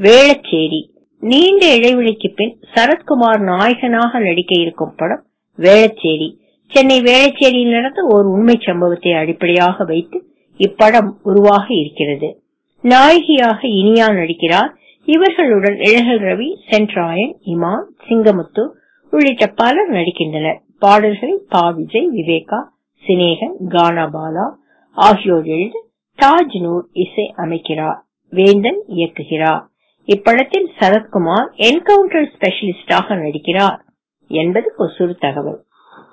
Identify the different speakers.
Speaker 1: வேளச்சேரி நீண்ட இடைவெளிக்கு பின் சரத்குமார் நாயகனாக நடிக்க இருக்கும் படம் வேளச்சேரி சென்னை வேளச்சேரியில் நடந்த ஓர் உண்மை சம்பவத்தை அடிப்படையாக வைத்து இப்படம் உருவாக இருக்கிறது நாயகியாக இனியா நடிக்கிறார் இவர்களுடன் இழகல் ரவி சென்ட்ராயன் இமான் சிங்கமுத்து உள்ளிட்ட பலர் நடிக்கின்றனர் பாடல்களை பா விஜய் விவேகா சினேகன் கானா பாலா ஆகியோர் எழுத தாஜ் நூர் இசை அமைக்கிறார் வேந்தன் இயக்குகிறார் இப்படத்தில் சரத்குமார் என்கவுண்டர் ஸ்பெஷலிஸ்டாக நடிக்கிறார் என்பது கொசூர் தகவல்